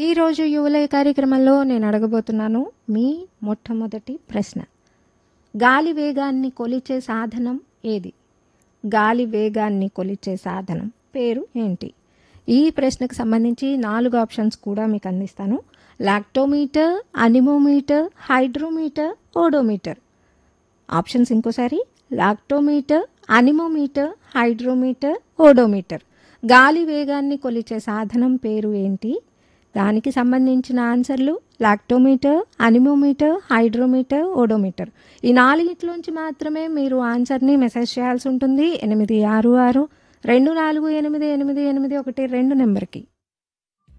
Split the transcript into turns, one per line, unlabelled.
ఈరోజు యువలయ కార్యక్రమంలో నేను అడగబోతున్నాను మీ మొట్టమొదటి ప్రశ్న గాలి వేగాన్ని కొలిచే సాధనం ఏది గాలి వేగాన్ని కొలిచే సాధనం పేరు ఏంటి ఈ ప్రశ్నకు సంబంధించి నాలుగు ఆప్షన్స్ కూడా మీకు అందిస్తాను lactometer anemometer hydrometer odometer options ఇంకోసారి లాక్టోమీటర్ అనిమోమీటర్ హైడ్రోమీటర్ ఓడోమీటర్ గాలి వేగాన్ని కొలిచే సాధనం పేరు ఏంటి దానికి సంబంధించిన ఆన్సర్లు లాక్టోమీటర్ అనిమోమీటర్ హైడ్రోమీటర్ ఓడోమీటర్ ఈ నాలుగిట్లోంచి మాత్రమే మీరు ఆన్సర్ని మెసేజ్ చేయాల్సి ఉంటుంది ఎనిమిది ఆరు ఆరు రెండు నాలుగు ఎనిమిది ఎనిమిది ఎనిమిది ఒకటి రెండు నెంబర్కి